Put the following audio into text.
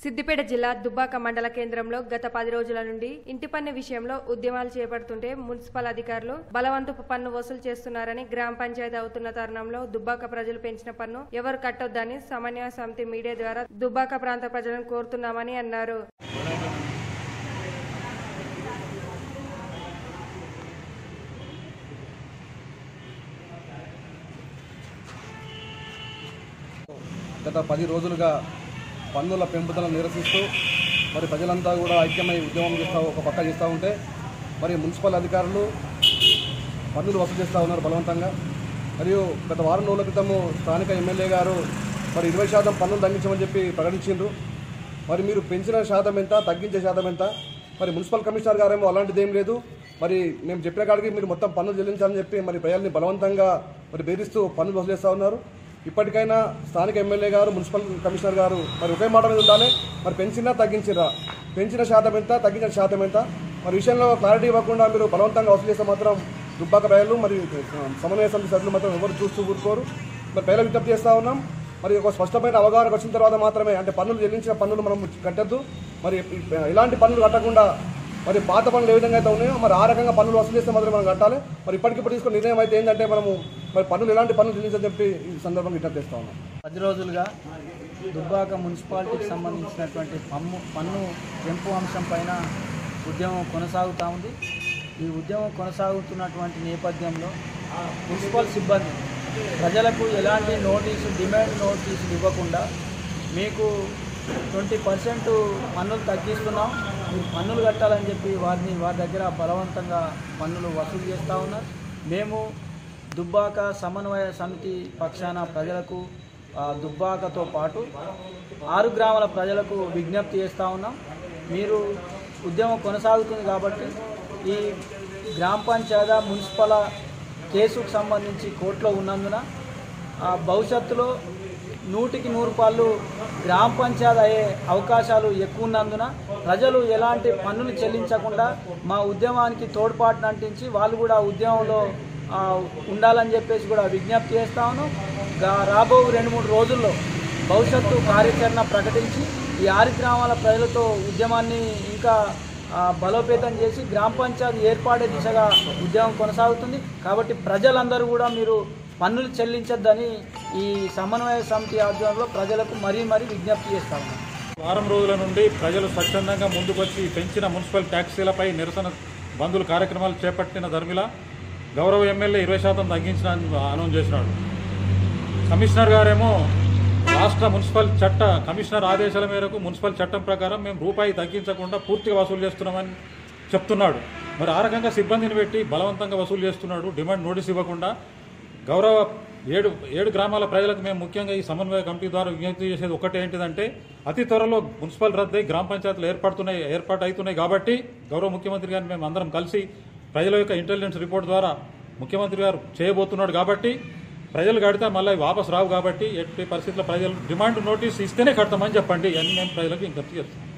సిద్దిపేట జిల్లా దుబ్బాక మండల కేంద్రంలో గత పది రోజుల నుండి ఇంటి పన్ను విషయంలో ఉద్యమాలు చేపడుతుంటే మున్సిపల్ అధికారులు బలవంతపు పన్ను వసూలు చేస్తున్నారని గ్రామ పంచాయతీ అవుతున్న తరుణంలో దుబ్బాక ప్రజలు పెంచిన పన్ను ఎవరు కట్టొద్దని సమన్వయ సమితి మీడియా ద్వారా దుబ్బాక ప్రాంత ప్రజలను కోరుతున్నామని అన్నారు గత పది రోజులుగా పన్నుల పెంపుదలను నిరసిస్తూ మరి ప్రజలంతా కూడా ఐక్యమై ఉద్యమం చేస్తూ ఒక పక్క చేస్తూ ఉంటే మరి మున్సిపల్ అధికారులు పన్నులు వసూలు చేస్తూ ఉన్నారు బలవంతంగా మరియు గత వారం రోజుల క్రితము స్థానిక ఎమ్మెల్యే గారు మరి ఇరవై శాతం పన్నులు తగ్గించమని చెప్పి ప్రకటించిండ్రు మరి మీరు పెంచిన శాతం ఎంత తగ్గించే శాతం ఎంత మరి మున్సిపల్ కమిషనర్ గారేమో అలాంటిది ఏం లేదు మరి మేము చెప్పిన కాడికి మీరు మొత్తం పన్నులు చెల్లించాలని చెప్పి మరి ప్రజల్ని బలవంతంగా మరి బెదిరిస్తూ పన్నులు వసూలు చేస్తూ ఉన్నారు ఇప్పటికైనా స్థానిక ఎమ్మెల్యే గారు మున్సిపల్ కమిషనర్ గారు మరి ఒకే మాట మీద ఉండాలి మరి పెంచినా తగ్గించిరా పెంచిన శాతం ఎంత తగ్గించిన శాతం ఎంత మరి విషయంలో క్లారిటీ ఇవ్వకుండా మీరు బలవంతంగా వసూలు చేస్తే మాత్రం దుబ్బాక ప్రజలు మరి సమన్వయ సమితి సభ్యులు మాత్రం ఎవరు చూస్తూ ఊరుకోరు మరి ప్రజలు విజ్ఞప్తి చేస్తూ ఉన్నాం మరి ఒక స్పష్టమైన అవగాహన వచ్చిన తర్వాత మాత్రమే అంటే పన్నులు చెల్లించిన పన్నులు మనం కట్టద్దు మరి ఇలాంటి పన్నులు కట్టకుండా మరి పాత పనులు ఏ విధంగా అయితే ఉన్నాయో మరి ఆ రకంగా పన్నులు వసూలు చేస్తే మాత్రం మనం కట్టాలి మరి ఇప్పటికిప్పుడు తీసుకున్న నిర్ణయం అయితే ఏంటంటే మనము మరి పన్నులు ఎలాంటి పన్నులు చెల్లించని చెప్పి ఈ సందర్భంగా విజ్ఞప్తి చేస్తా ఉన్నాం పది రోజులుగా దుబ్బాక మున్సిపాలిటీకి సంబంధించినటువంటి పన్ను పన్ను పెంపు అంశం పైన ఉద్యమం కొనసాగుతూ ఉంది ఈ ఉద్యమం కొనసాగుతున్నటువంటి నేపథ్యంలో మున్సిపల్ సిబ్బంది ప్రజలకు ఎలాంటి నోటీసు డిమాండ్ నోటీసులు ఇవ్వకుండా మీకు ట్వంటీ పర్సెంట్ పన్నులు తగ్గిస్తున్నాం మీరు పన్నులు కట్టాలని చెప్పి వారిని వారి దగ్గర బలవంతంగా పన్నులు వసూలు చేస్తూ ఉన్నారు మేము దుబ్బాక సమన్వయ సమితి పక్షాన ప్రజలకు ఆ, దుబ్బాకతో పాటు ఆరు గ్రామాల ప్రజలకు విజ్ఞప్తి చేస్తూ ఉన్నాం మీరు ఉద్యమం కొనసాగుతుంది కాబట్టి ఈ గ్రామ పంచాయతీ మున్సిపల్ కేసుకు సంబంధించి కోర్టులో ఉన్నందున ఆ, భవిష్యత్తులో నూటికి నూరు పాళ్ళు గ్రామ పంచాయతీ అయ్యే అవకాశాలు ఎక్కువ ఉన్నందున ప్రజలు ఎలాంటి పన్నులు చెల్లించకుండా మా ఉద్యమానికి తోడ్పాటును అంటించి వాళ్ళు కూడా ఉద్యమంలో ఆ, ఉండాలని చెప్పేసి కూడా విజ్ఞప్తి చేస్తాను రాబో రెండు మూడు రోజుల్లో భవిష్యత్తు కార్యాచరణ ప్రకటించి ఈ ఆరు గ్రామాల ప్రజలతో ఉద్యమాన్ని ఇంకా ఆ, బలోపేతం చేసి గ్రామ పంచాయతీ ఏర్పాటే దిశగా ఉద్యమం కొనసాగుతుంది కాబట్టి ప్రజలందరూ కూడా మీరు పన్నులు చెల్లించొద్దని ఈ సమన్వయ సమితి ఆధ్వర్యంలో ప్రజలకు మరీ మరీ విజ్ఞప్తి చేస్తా ఉన్నాం వారం రోజుల నుండి ప్రజలు స్వచ్ఛందంగా ముందుకొచ్చి పెంచిన మున్సిపల్ ట్యాక్సీలపై నిరసన బంధుల కార్యక్రమాలు చేపట్టిన ధర్మిల గౌరవ ఎమ్మెల్యే ఇరవై శాతం తగ్గించిన అనౌన్స్ చేసినాడు కమిషనర్ గారేమో రాష్ట్ర మున్సిపల్ చట్ట కమిషనర్ ఆదేశాల మేరకు మున్సిపల్ చట్టం ప్రకారం మేము రూపాయి తగ్గించకుండా పూర్తిగా వసూలు చేస్తున్నామని చెప్తున్నాడు మరి ఆ రకంగా సిబ్బందిని పెట్టి బలవంతంగా వసూలు చేస్తున్నాడు డిమాండ్ నోటీస్ ఇవ్వకుండా గౌరవ ఏడు ఏడు గ్రామాల ప్రజలకు మేము ముఖ్యంగా ఈ సమన్వయ కమిటీ ద్వారా విజ్ఞప్తి చేసేది ఒకటి ఏంటిదంటే అతి త్వరలో మున్సిపల్ రద్దయి గ్రామ పంచాయతీలు ఏర్పడుతున్నాయి ఏర్పాటు అవుతున్నాయి కాబట్టి గౌరవ ముఖ్యమంత్రి గారిని మేము అందరం కలిసి ప్రజల యొక్క ఇంటెలిజెన్స్ రిపోర్ట్ ద్వారా ముఖ్యమంత్రి గారు చేయబోతున్నాడు కాబట్టి ప్రజలు కడితే మళ్ళీ వాపసు రావు కాబట్టి ఎట్టి పరిస్థితుల్లో ప్రజలు డిమాండ్ నోటీస్ ఇస్తేనే కడతామని చెప్పండి అని మేము ప్రజలకు విజ్ఞప్తి చేస్తాం